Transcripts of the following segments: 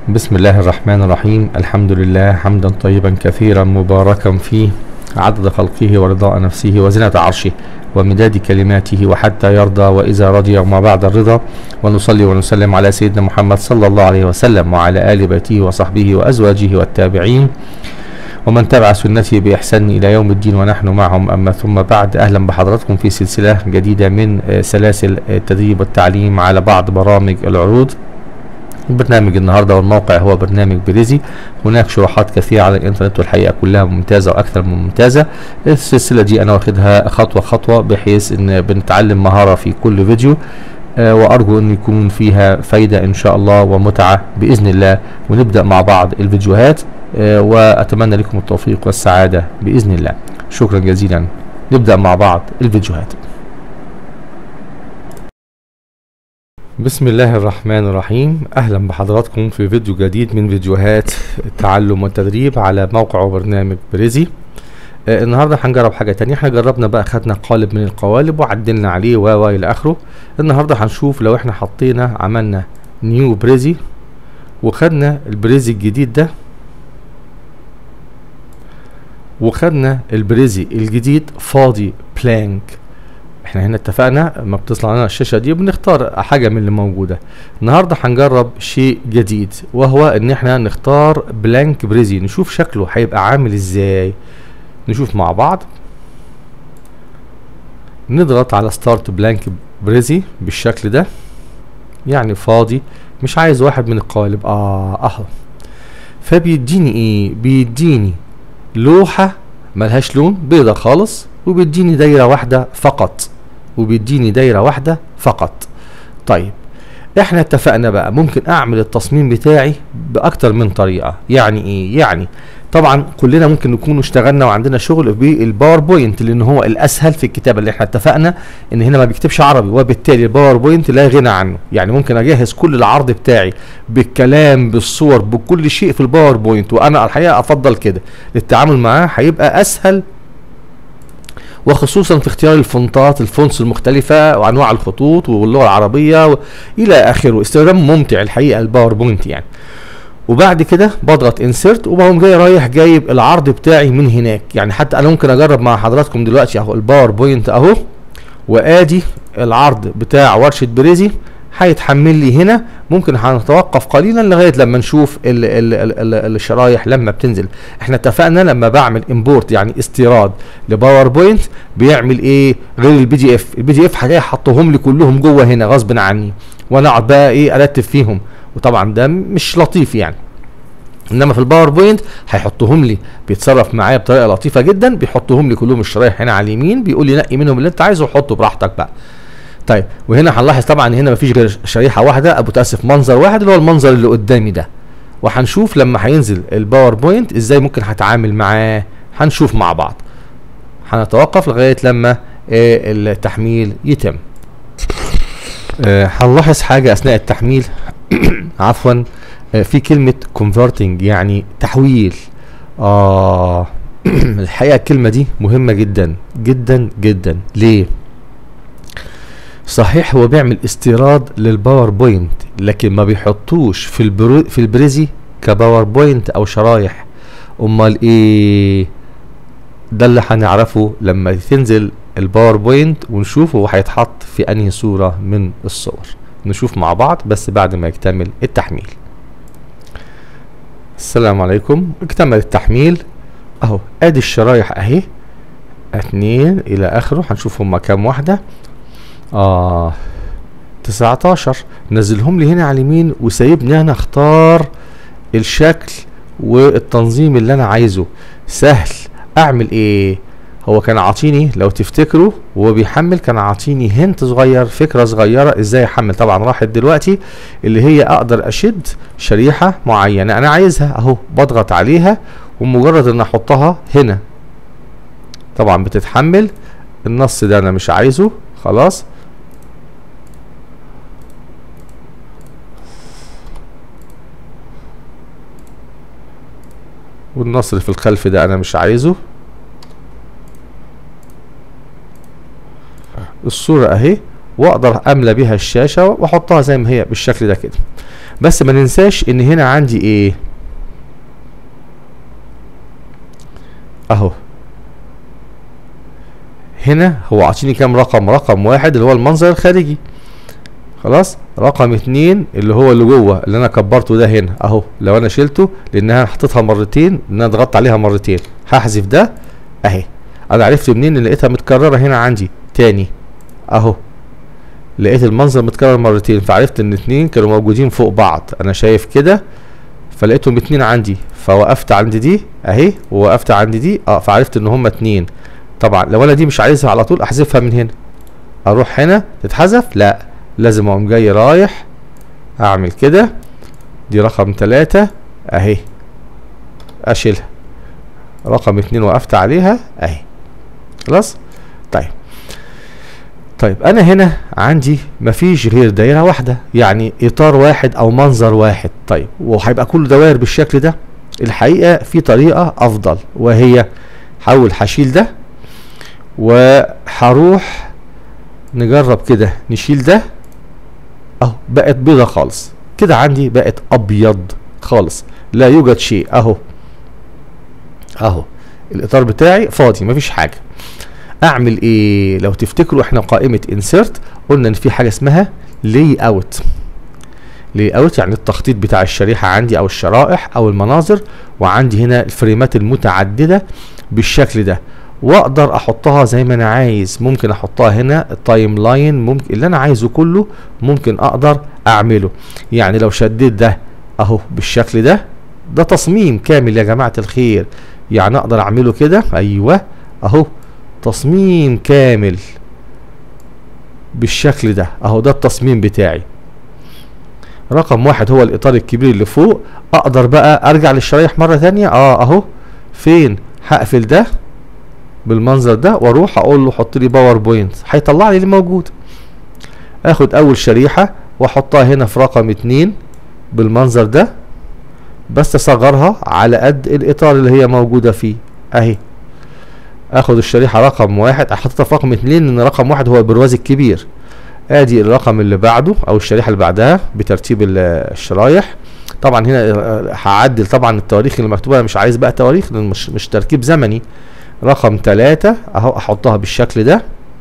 بسم الله الرحمن الرحيم الحمد لله حمدا طيبا كثيرا مباركا فيه عدد خلقه ورضاء نفسه وزنة عرشه ومداد كلماته وحتى يرضى وإذا رضي وما بعد الرضا ونصلي ونسلم على سيدنا محمد صلى الله عليه وسلم وعلى آل بيته وصحبه وأزواجه والتابعين ومن تبع سنته بإحسان إلى يوم الدين ونحن معهم أما ثم بعد أهلا بحضراتكم في سلسلة جديدة من آه، سلاسل التدريب والتعليم على بعض برامج العروض برنامج النهارده والموقع هو برنامج بريزي هناك شروحات كثيره على الانترنت والحقيقه كلها ممتازه واكثر من ممتازه السلسله دي انا واخدها خطوه خطوه بحيث ان بنتعلم مهاره في كل فيديو آه، وارجو ان يكون فيها فايده ان شاء الله ومتعه باذن الله ونبدا مع بعض الفيديوهات آه، واتمنى لكم التوفيق والسعاده باذن الله شكرا جزيلا نبدا مع بعض الفيديوهات بسم الله الرحمن الرحيم اهلا بحضراتكم في فيديو جديد من فيديوهات التعلم والتدريب على موقع وبرنامج بريزي آه النهارده هنجرب حاجه تانية احنا جربنا بقى خدنا قالب من القوالب وعدلنا عليه و و الى اخره النهارده هنشوف لو احنا حطينا عملنا نيو بريزي وخدنا البريزي الجديد ده وخدنا البريزي الجديد فاضي بلانك احنا هنا اتفقنا لما بتطلع لنا الشاشه دي بنختار حاجه من اللي موجوده النهارده هنجرب شيء جديد وهو ان احنا نختار بلانك بريزي نشوف شكله هيبقى عامل ازاي نشوف مع بعض نضغط على ستارت بلانك بريزي بالشكل ده يعني فاضي مش عايز واحد من القوالب اه اهو فبيديني ايه بيديني لوحه ملهاش لون بيضة خالص وبيديني دايرة واحدة فقط وبيديني دايرة واحدة فقط طيب احنا اتفقنا بقى ممكن اعمل التصميم بتاعي باكتر من طريقة يعني ايه يعني طبعا كلنا ممكن نكون اشتغلنا وعندنا شغل بالباوربوينت لان هو الاسهل في الكتابه اللي احنا اتفقنا ان هنا ما بيكتبش عربي وبالتالي الباوربوينت لا غنى عنه يعني ممكن اجهز كل العرض بتاعي بالكلام بالصور بكل شيء في الباوربوينت وانا الحقيقه افضل كده التعامل معاه هيبقى اسهل وخصوصا في اختيار الفونتات الفونتس المختلفة وأنواع الخطوط واللغة العربية و... إلى آخره استخدام ممتع الحقيقة الباوربوينت يعني وبعد كده بضغط انسرت وبقوم جاي رايح جايب العرض بتاعي من هناك يعني حتى انا ممكن اجرب مع حضراتكم دلوقتي اهو الباوربوينت اهو وادي العرض بتاع ورشه بريزي هيتحمل لي هنا ممكن هنتوقف قليلا لغايه لما نشوف ال ال ال ال الشرايح لما بتنزل احنا اتفقنا لما بعمل امبورت يعني استيراد لباوربوينت بيعمل ايه غير البي دي اف البي دي اف هلاقي حطهم لي كلهم جوه هنا غصب عني وانا اقعد بقى ايه ارتب فيهم وطبعا ده مش لطيف يعني انما في الباوربوينت هيحطهم لي بيتصرف معايا بطريقه لطيفه جدا بيحطهم لي كلهم الشرايح هنا على اليمين بيقول لي نقي منهم اللي انت عايزه وحطه براحتك بقى طيب وهنا هنلاحظ طبعا هنا مفيش غير شريحه واحده ابو تاسف منظر واحد اللي هو المنظر اللي قدامي ده وهنشوف لما هينزل الباوربوينت ازاي ممكن هتعامل معاه هنشوف مع بعض هنتوقف لغايه لما آه التحميل يتم آه هنلاحظ حاجه اثناء التحميل عفوا آه في كلمه converting يعني تحويل اه الحقيقه الكلمه دي مهمه جدا جدا جدا ليه صحيح هو بيعمل استيراد للباوربوينت لكن ما بيحطوش في البرو في البريزي كباوربوينت او شرايح امال ايه ده اللي هنعرفه لما تنزل الباوربوينت ونشوف هو هيتحط في انهي صورة من الصور نشوف مع بعض بس بعد ما يكتمل التحميل السلام عليكم اكتمل التحميل اهو ادي الشرايح اهي اتنين الى اخره هنشوف هما كام واحدة اه 19 نزلهم لي هنا على اليمين وسايبني انا اختار الشكل والتنظيم اللي انا عايزه سهل اعمل ايه هو كان عاطيني لو تفتكروا وهو بيحمل كان عاطيني هنت صغير فكره صغيره ازاي احمل طبعا راحت دلوقتي اللي هي اقدر اشد شريحه معينه انا عايزها اهو بضغط عليها ومجرد ان احطها هنا طبعا بتتحمل النص ده انا مش عايزه خلاص والنص اللي في الخلف ده انا مش عايزه الصورة اهي واقدر املى بيها الشاشه واحطها زي ما هي بالشكل ده كده بس ما ننساش ان هنا عندي ايه اهو هنا هو عاطيني كام رقم رقم واحد اللي هو المنظر الخارجي خلاص رقم اتنين اللي هو اللي جوه اللي انا كبرته ده هنا اهو لو انا شلته لان انا حطيتها مرتين ان انا ضغطت عليها مرتين هحذف ده اهي انا عرفت منين ان لقيتها متكرره هنا عندي تاني اهو لقيت المنظر متكرر مرتين فعرفت ان اتنين كانوا موجودين فوق بعض انا شايف كده فلقيتهم اتنين عندي فوقفت عند دي اهي ووقفت عند دي اه فعرفت ان هما اتنين طبعا لو انا دي مش عايزها على طول احذفها من هنا اروح هنا تتحذف لا لازم اقوم جاي رايح اعمل كده دي رقم تلاتة اهي اشيلها رقم اتنين وقفت عليها اهي خلاص طيب طيب انا هنا عندي مفيش غير دايره واحده يعني اطار واحد او منظر واحد طيب وهيبقى كله دوائر بالشكل ده الحقيقه في طريقه افضل وهي حاول هشيل ده وهروح نجرب كده نشيل ده اهو بقت بيضه خالص كده عندي بقت ابيض خالص لا يوجد شيء اهو اهو الاطار بتاعي فاضي مفيش حاجه اعمل ايه لو تفتكروا احنا قائمه انسرت قلنا ان في حاجه اسمها لي اوت لي اوت يعني التخطيط بتاع الشريحه عندي او الشرائح او المناظر وعندي هنا الفريمات المتعدده بالشكل ده واقدر احطها زي ما انا عايز ممكن احطها هنا التايم لاين ممكن اللي انا عايزه كله ممكن اقدر اعمله يعني لو شديت ده اهو بالشكل ده ده تصميم كامل يا جماعه الخير يعني اقدر اعمله كده ايوه اهو تصميم كامل بالشكل ده اهو ده التصميم بتاعي رقم واحد هو الاطار الكبير اللي فوق اقدر بقى ارجع للشرايح مرة تانية اه اهو فين هقفل ده بالمنظر ده واروح اقول له حط لي باوربوينت هيطلع لي اللي موجود اخد اول شريحة واحطها هنا في رقم اتنين بالمنظر ده بس اصغرها على قد الاطار اللي هي موجودة فيه اهي اخد الشريحة رقم واحد احطها في رقم اتنين لان رقم واحد هو البرواز الكبير ادي الرقم اللي بعده او الشريحة اللي بعدها بترتيب الشرايح طبعا هنا هعدل طبعا التواريخ اللي مكتوبة انا مش عايز بقى تواريخ لان مش, مش تركيب زمني رقم تلاتة اهو احطها بالشكل ده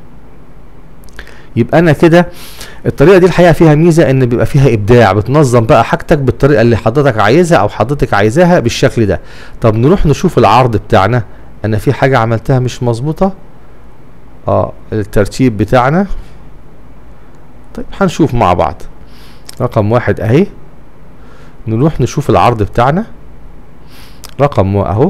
يبقى انا كده الطريقه دي الحقيقه فيها ميزه ان بيبقى فيها ابداع بتنظم بقى حاجتك بالطريقه اللي حضرتك عايزها او حضرتك عايزاها بالشكل ده طب نروح نشوف العرض بتاعنا انا في حاجه عملتها مش مظبوطه اه الترتيب بتاعنا طيب هنشوف مع بعض رقم واحد اهي نروح نشوف العرض بتاعنا رقم اهو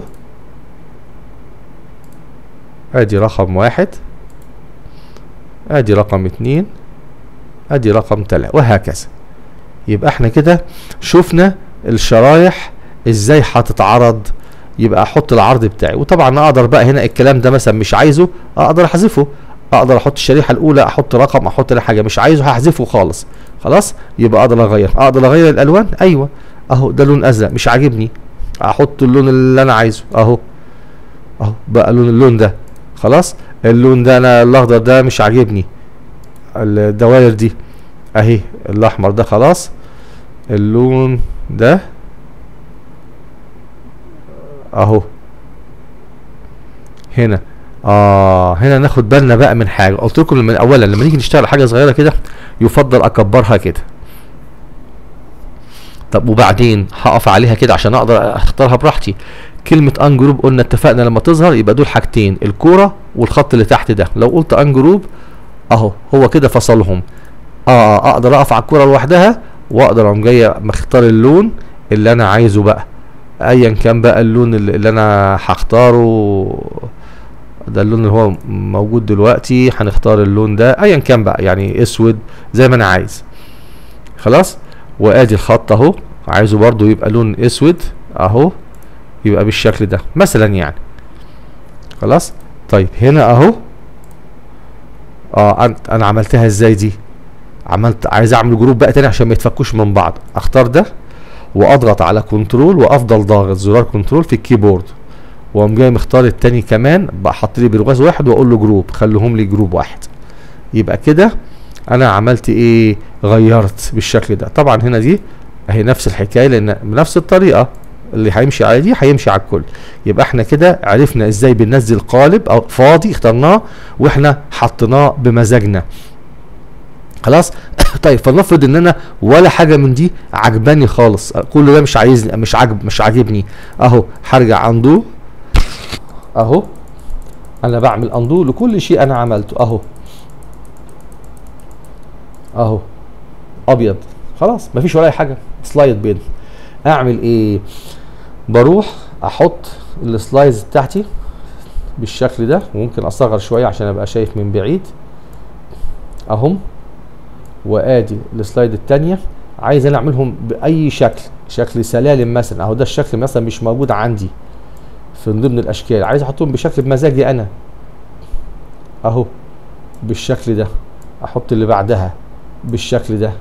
ادي رقم واحد ادي رقم اتنين ادي رقم تلاتة وهكذا يبقى احنا كده شفنا الشرايح ازاي هتتعرض يبقى احط العرض بتاعي وطبعا اقدر بقى هنا الكلام ده مثلا مش عايزه اقدر احذفه اقدر احط الشريحه الاولى احط رقم احط لها حاجه مش عايزه هحذفه خالص خلاص يبقى اقدر اغير اقدر اغير الالوان ايوه اهو ده لون ازرق مش عاجبني احط اللون اللي انا عايزه اهو اهو بقى لون اللون ده خلاص اللون ده انا الاخضر ده مش عاجبني الدوائر دي اهي الاحمر ده خلاص اللون ده اهو هنا اه هنا ناخد بالنا بقى من حاجه قلت لكم من اولا لما نيجي نشتغل حاجه صغيره كده يفضل اكبرها كده طب وبعدين هقف عليها كده عشان اقدر اختارها براحتي كلمة ان جروب قلنا اتفقنا لما تظهر يبقى دول حاجتين الكورة والخط اللي تحت ده لو قلت ان جروب اهو هو كده فصلهم اه اقدر اقف على الكورة لوحدها واقدر اقوم جاي مختار اللون اللي انا عايزه بقى ايا كان بقى اللون اللي انا هختاره ده اللون اللي هو موجود دلوقتي هنختار اللون ده ايا كان بقى يعني اسود زي ما انا عايز خلاص وادي الخط اهو عايزه برضو يبقى لون اسود اهو يبقى بالشكل ده مثلا يعني خلاص طيب هنا اهو اه انا عملتها ازاي دي عملت عايز اعمل جروب بقى تاني عشان ما يتفكوش من بعض اختار ده واضغط على كنترول وافضل ضاغط زرار كنترول في الكيبورد واقوم جاي مختار التاني كمان بقى حط لي برواز واحد واقول له جروب خليهم لي جروب واحد يبقى كده انا عملت ايه غيرت بالشكل ده طبعا هنا دي اهي نفس الحكايه لان بنفس الطريقه اللي هيمشي على دي هيمشي على الكل يبقى احنا كده عرفنا ازاي بننزل قالب او فاضي اخترناه واحنا حطيناه بمزاجنا خلاص طيب فلنفرض ان انا ولا حاجه من دي عجباني خالص كل ده مش عايزني مش عاجب مش عاجبني اهو هرجع اندو اهو انا بعمل اندو لكل شيء انا عملته اهو اهو ابيض خلاص مفيش ولا أي حاجه سلايد بيض اعمل ايه بروح احط السلايز بتاعتي بالشكل ده وممكن اصغر شويه عشان ابقى شايف من بعيد اهم وادي السلايد التانية عايز انا اعملهم باي شكل شكل سلالم مثلا اهو ده الشكل مثلا مش موجود عندي في ضمن الاشكال عايز احطهم بشكل بمزاجي انا اهو بالشكل ده احط اللي بعدها بالشكل ده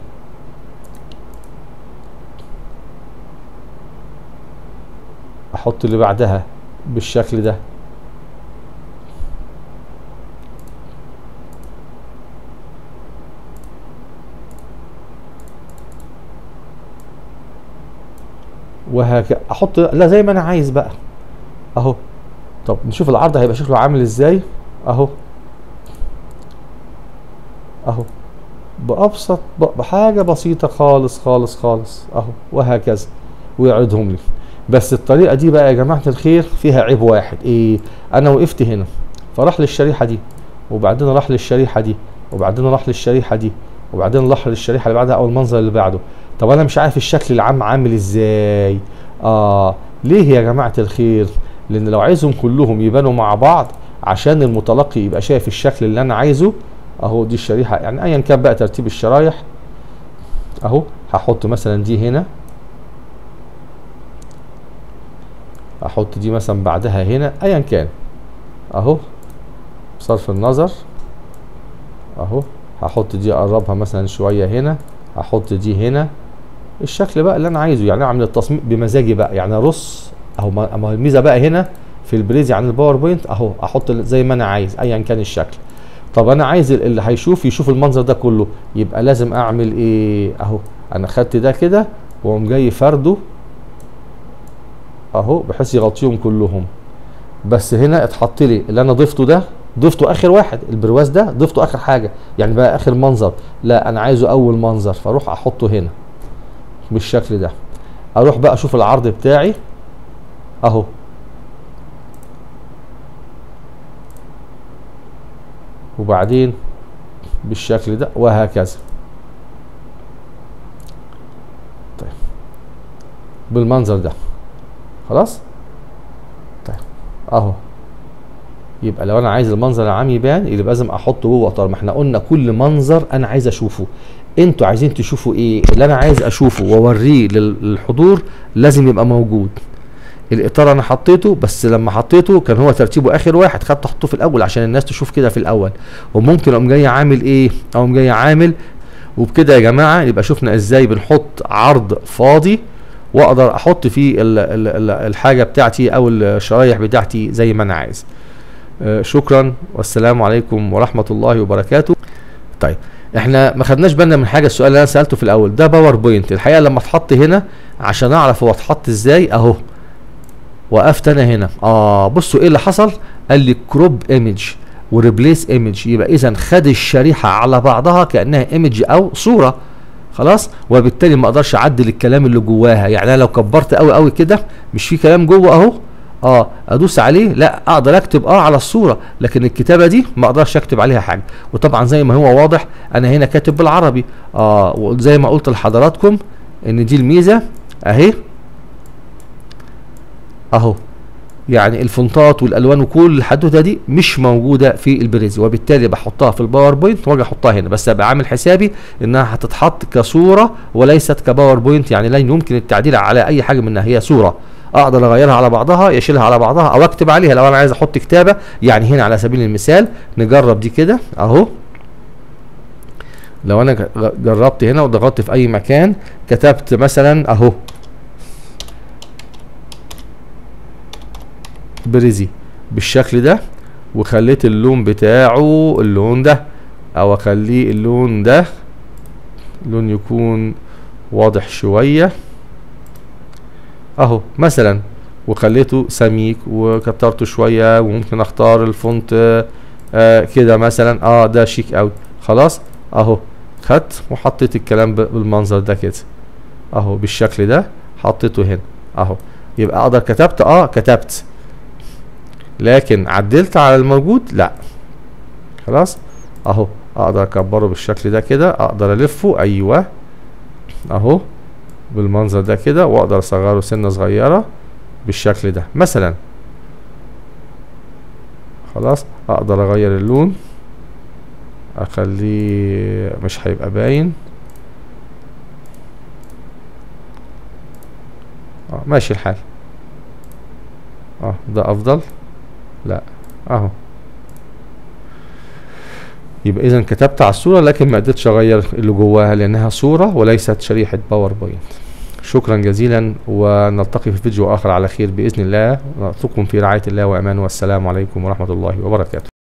احط اللي بعدها بالشكل ده وهكذا احط لا زي ما انا عايز بقى اهو طب نشوف العرض هيبقى شكله عامل ازاي اهو اهو بابسط بحاجه بسيطه خالص خالص خالص اهو وهكذا ويعرضهم لي بس الطريقه دي بقى يا جماعه الخير فيها عيب واحد ايه انا وقفت هنا فراح للشريحه دي وبعدين راح للشريحه دي وبعدين راح للشريحه دي وبعدين راح للشريحه اللي بعدها او المنظر اللي بعده طب انا مش عارف الشكل العام عامل ازاي اه ليه يا جماعه الخير لان لو عايزهم كلهم يبانوا مع بعض عشان المتلقي يبقى شايف الشكل اللي انا عايزه اهو دي الشريحه يعني ايا كان بقى ترتيب الشرايح اهو هحط مثلا دي هنا احط دي مثلا بعدها هنا ايا كان اهو بصرف النظر اهو هحط دي اقربها مثلا شويه هنا هحط دي هنا الشكل بقى اللي انا عايزه يعني اعمل التصميم بمزاجي بقى يعني ارص اهو ما الميزه بقى هنا في البريزي عن الباوربوينت اهو احط زي ما انا عايز ايا كان الشكل طب انا عايز اللي هيشوف يشوف المنظر ده كله يبقى لازم اعمل ايه اهو انا خدت ده كده واقوم جاي فرده اهو بحيث يغطيهم كلهم بس هنا اتحط لي اللي انا ضفته ده ضفته اخر واحد البرواز ده ضفته اخر حاجه يعني بقى اخر منظر لا انا عايزه اول منظر فاروح احطه هنا بالشكل ده اروح بقى اشوف العرض بتاعي اهو وبعدين بالشكل ده وهكذا طيب بالمنظر ده خلاص طيب اهو يبقى لو انا عايز المنظر العام يبان يبقى لازم احطه جوه اطار ما احنا قلنا كل منظر انا عايز اشوفه انتوا عايزين تشوفوا ايه اللي انا عايز اشوفه واوريه للحضور لازم يبقى موجود الاطار انا حطيته بس لما حطيته كان هو ترتيبه اخر واحد خدت احطه في الاول عشان الناس تشوف كده في الاول وممكن اقوم جاي عامل ايه اقوم جاي عامل وبكده يا جماعه يبقى شفنا ازاي بنحط عرض فاضي واقدر احط فيه ال ال ال الحاجه بتاعتي او الشرايح بتاعتي زي ما انا عايز آه شكرا والسلام عليكم ورحمه الله وبركاته طيب احنا ما خدناش بالنا من حاجه السؤال اللي انا سالته في الاول ده باور بوينت الحقيقه لما اتحط هنا عشان اعرف هو اتحط ازاي اهو وقفت انا هنا اه بصوا ايه اللي حصل قال لي كروب ايمج وريبليس ايمج يبقى اذا خد الشريحه على بعضها كانها ايمج او صوره خلاص وبالتالي ما اقدرش اعدل الكلام اللي جواها يعني انا لو كبرت قوي قوي كده مش في كلام جوه اهو اه ادوس عليه لا اقدر اكتب اه على الصوره لكن الكتابه دي ما اقدرش اكتب عليها حاجه وطبعا زي ما هو واضح انا هنا كاتب بالعربي اه وزي ما قلت لحضراتكم ان دي الميزه اهي اهو يعني الفونتات والالوان وكل الحدوته دي مش موجوده في البريزي وبالتالي بحطها في الباوربوينت واجي احطها هنا بس ابقى عامل حسابي انها هتتحط كصوره وليست كباوربوينت يعني لا يمكن التعديل على اي حاجه منها هي صوره اقدر اغيرها على بعضها يشيلها على بعضها او اكتب عليها لو انا عايز احط كتابه يعني هنا على سبيل المثال نجرب دي كده اهو لو انا جربت هنا وضغطت في اي مكان كتبت مثلا اهو بريزي بالشكل ده وخليت اللون بتاعه اللون ده او اخليه اللون ده لون يكون واضح شوية اهو مثلا وخليته سميك وكترته شوية وممكن اختار الفونت آه، آه كده مثلا اه ده شيك اوي خلاص اهو خدت وحطيت الكلام ب- بالمنظر ده كده اهو بالشكل ده حطيته هنا اهو يبقى اقدر كتبت اه كتبت لكن عدلت على الموجود لا خلاص اهو اقدر اكبره بالشكل ده كده اقدر الفه ايوه اهو بالمنظر ده كده واقدر اصغره سنه صغيره بالشكل ده مثلا خلاص اقدر اغير اللون اخليه مش هيبقى باين اه ماشي الحال اه ده افضل لا اهو يبقى اذا كتبت على الصوره لكن ما قدرتش اغير اللي جواها لانها صوره وليست شريحه باوربوينت شكرا جزيلا ونلتقي في فيديو اخر على خير باذن الله نترككم في رعايه الله وامان والسلام عليكم ورحمه الله وبركاته